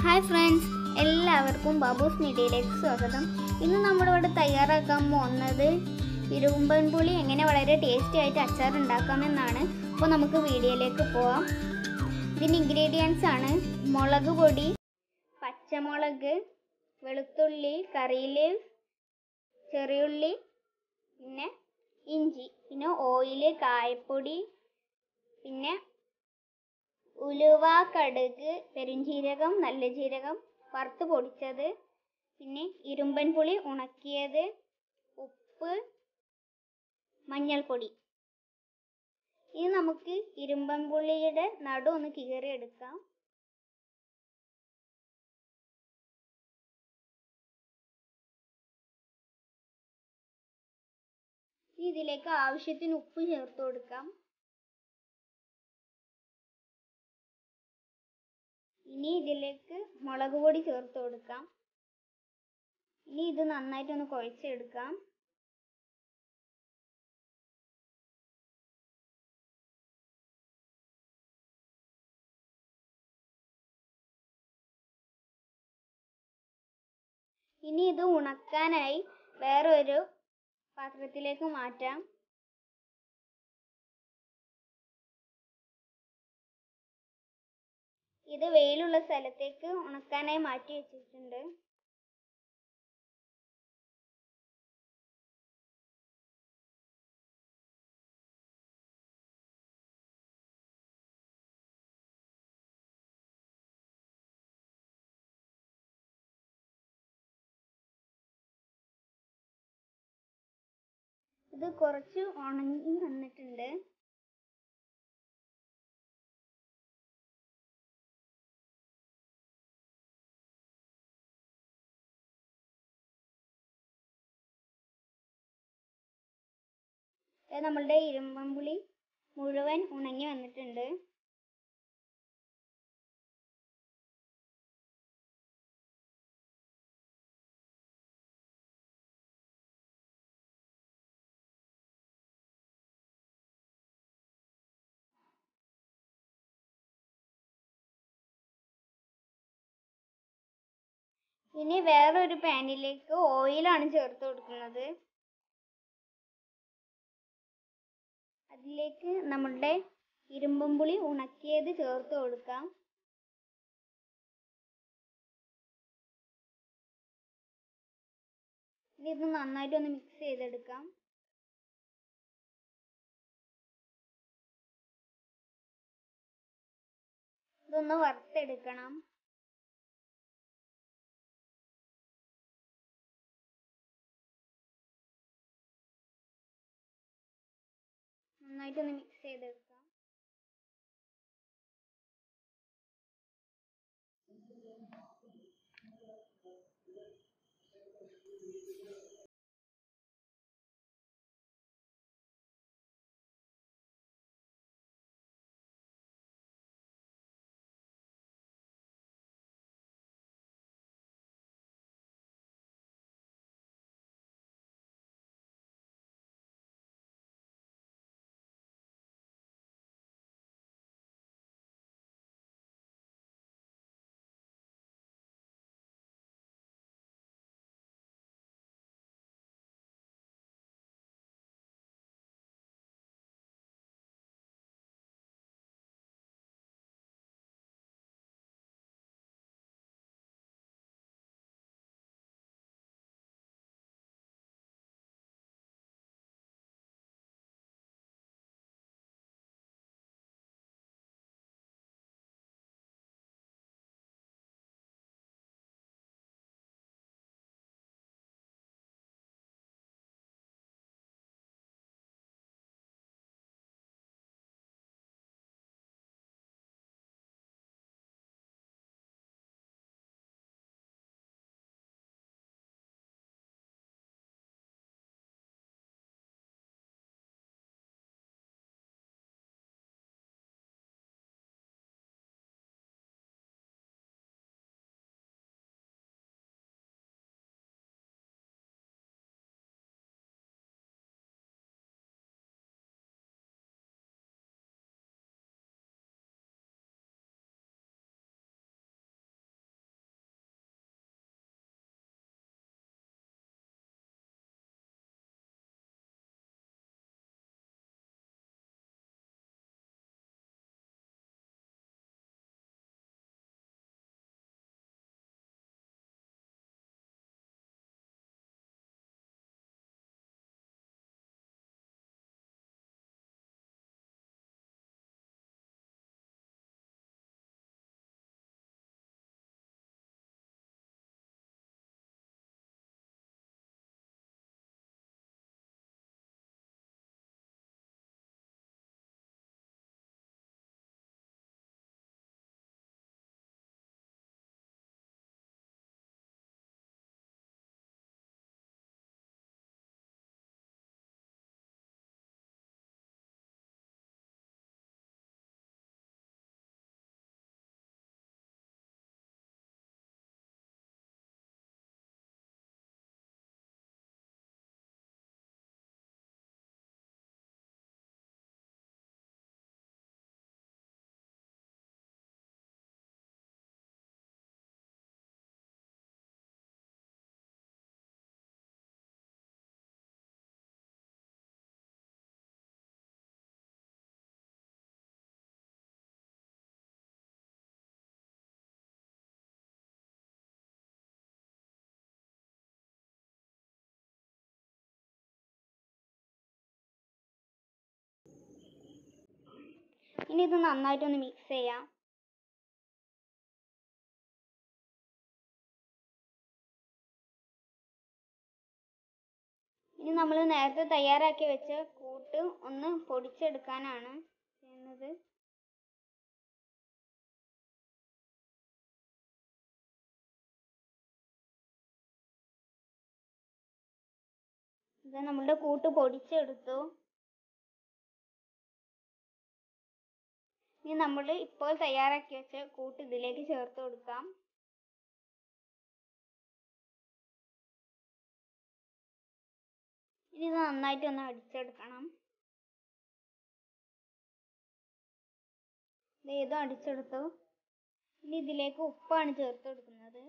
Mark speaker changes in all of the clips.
Speaker 1: hi friends എല്ലാവർക്കും ബാബൂസ് മീഡിയയിലേക്ക് സ്വാഗതം ഇന്ന് നമ്മളിവിടെ തയ്യാറാക്കാൻ പോകുന്നത് ഇരുമ്പൻ പുളി എങ്ങനെ വളരെ ടേസ്റ്റി ആയിട്ട് അച്ചാർ ഉണ്ടാക്കാമെന്നാണ് അപ്പോൾ നമുക്ക് വീഡിയോയിലേക്ക് പോവാം ഇതിന് ഇൻഗ്രീഡിയൻസ് ആണ് മുളക് പൊടി പച്ചമുളക് വെളുത്തുള്ളി കറി ലീവ്സ് ചെറിയുള്ളി പിന്നെ ഇഞ്ചി പിന്നെ ഓയില് കായപ്പൊടി പിന്നെ ഉലുവ കടുക് പെരുംജീരകം നല്ല ജീരകം വറുത്ത് പൊടിച്ചത് പിന്നെ ഇരുമ്പൻ പുളി ഉണക്കിയത് ഉപ്പ് മഞ്ഞൾപ്പൊടി ഇനി നമുക്ക് ഇരുമ്പൻ പുളിയുടെ നടു ഒന്ന് കീറി എടുക്കാം ഇനി ഇതിലേക്ക് ആവശ്യത്തിന് ഉപ്പ് ചേർത്ത് കൊടുക്കാം ഇനി ഇതിലേക്ക് മുളക് പൊടി ചേർത്ത് കൊടുക്കാം ഇനി ഇത് നന്നായിട്ടൊന്ന് കുഴച്ചെടുക്കാം ഇനി ഇത് ഉണക്കാനായി വേറൊരു പാത്രത്തിലേക്ക് മാറ്റാം ഇത് വെയിലുള്ള സ്ഥലത്തേക്ക് ഉണക്കാനായി മാറ്റി വെച്ചിട്ടുണ്ട് ഇത് കുറച്ച് ഉണങ്ങി വന്നിട്ടുണ്ട് ഇത് നമ്മളുടെ ഇരുമ്പമ്പുളി മുഴുവൻ ഉണങ്ങി വന്നിട്ടുണ്ട് ഇനി വേറൊരു പാനിലേക്ക് ഓയിലാണ് ചേർത്ത് കൊടുക്കുന്നത് അതിലേക്ക് നമ്മളുടെ ഇരുമ്പുളി ഉണക്കിയത് ചേർത്ത് കൊടുക്കാം ഇനി ഇത് നന്നായിട്ട് ഒന്ന് മിക്സ് ചെയ്തെടുക്കാം ഇതൊന്ന് വറുത്തെടുക്കണം നന്നായിട്ടൊന്ന് മിക്സ് ചെയ്തെടുക്കാം ഇനി ഇത് നന്നായിട്ടൊന്ന് മിക്സ് ചെയ്യാം ഇനി നമ്മൾ നേരത്തെ തയ്യാറാക്കി വെച്ച കൂട്ട് ഒന്ന് പൊടിച്ചെടുക്കാനാണ് ചെയ്യുന്നത് ഇത് നമ്മളുടെ കൂട്ട് പൊടിച്ചെടുത്തു ഇനി നമ്മൾ ഇപ്പോൾ തയ്യാറാക്കി വെച്ച കൂട്ട് ഇതിലേക്ക് ചേർത്ത് കൊടുക്കാം ഇനി ഇത് നന്നായിട്ട് ഒന്ന് അടിച്ചെടുക്കണം ദേ ഇതും അടിച്ചെടുത്തു ഇനി ഇതിലേക്ക് ഉപ്പാണ് ചേർത്ത് കൊടുക്കുന്നത്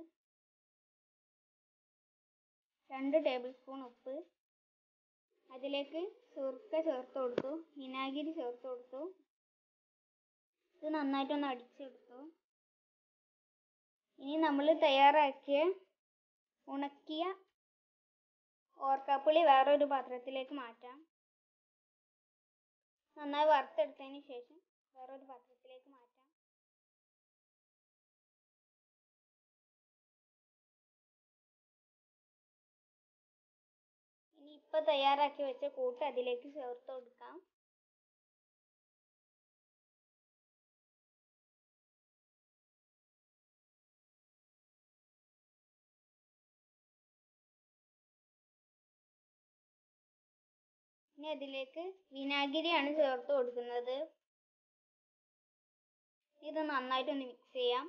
Speaker 1: രണ്ട് ടേബിൾ സ്പൂൺ ഉപ്പ് അതിലേക്ക് സുർക്ക ചേർത്ത് കൊടുത്തു വിനാഗിരി ചേർത്ത് കൊടുത്തു ഇത് നന്നായിട്ടൊന്ന് അടിച്ചെടുത്തു ഇനി നമ്മൾ തയ്യാറാക്കിയ ഉണക്കിയ ഓർക്കാപ്പുളി വേറൊരു പാത്രത്തിലേക്ക് മാറ്റാം നന്നായി വറുത്തെടുത്തതിന് ശേഷം വേറൊരു പാത്രത്തിലേക്ക് മാറ്റാം ഇനി ഇപ്പൊ തയ്യാറാക്കി വെച്ച കൂട്ട് അതിലേക്ക് ചേർത്ത് കൊടുക്കാം ഇനി അതിലേക്ക് വിനാഗിരിയാണ് ചേർത്ത് കൊടുക്കുന്നത് ഇത് നന്നായിട്ടൊന്ന് മിക്സ് ചെയ്യാം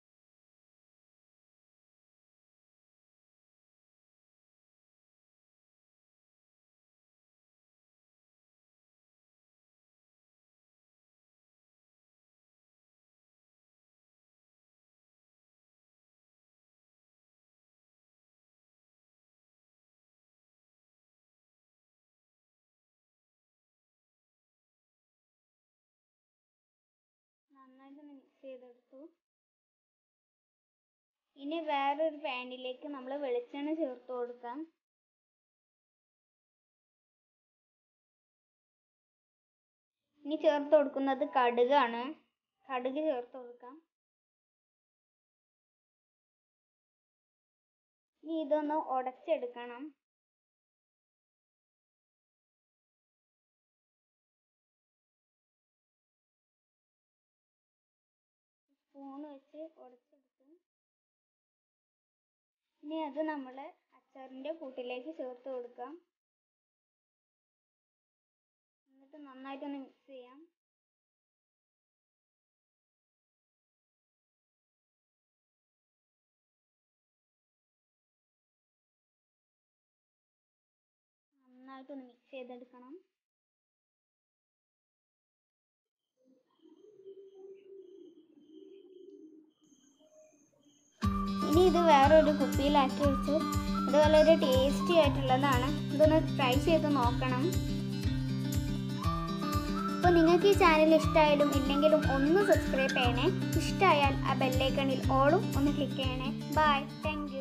Speaker 1: നന്നായിട്ടൊന്ന് മിക്സ് ചെയ്തെടുത്തു ഇനി വേറൊരു പാനിലേക്ക് നമ്മൾ വെളിച്ചെണ്ണ ചേർത്ത് കൊടുക്കാം ഇനി ചേർത്ത് കൊടുക്കുന്നത് കടുകാണ് കടുക് ചേർത്ത് കൊടുക്കാം ഇനി ഇതൊന്ന് ഉടച്ചെടുക്കണം സ്പൂൺ വെച്ച് ഉടച്ചെടുത്തു ഇനി അത് നമ്മൾ അച്ചാറിൻ്റെ കൂട്ടിലേക്ക് ചേർത്ത് കൊടുക്കാം എന്നിട്ട് നന്നായിട്ടൊന്ന് മിക്സ് ചെയ്യാം നന്നായിട്ടൊന്ന് മിക്സ് ചെയ്തെടുക്കണം ഇനി ഇത് വേറൊരു കുപ്പിയിലാക്കി വെച്ചു ഇത് വളരെ ടേസ്റ്റി ആയിട്ടുള്ളതാണ് ഇതൊന്ന് ട്രൈ ചെയ്ത് നോക്കണം അപ്പോൾ നിങ്ങൾക്ക് ഈ ചാനൽ ഇഷ്ടമായാലും ഇല്ലെങ്കിലും ഒന്ന് സബ്സ്ക്രൈബ് ചെയ്യണേ ഇഷ്ടമായാൽ ആ ബെല്ലൈക്കണിൽ ഓളും ഒന്ന് ക്ലിക്ക് ചെയ്യണേ ബൈ താങ്ക്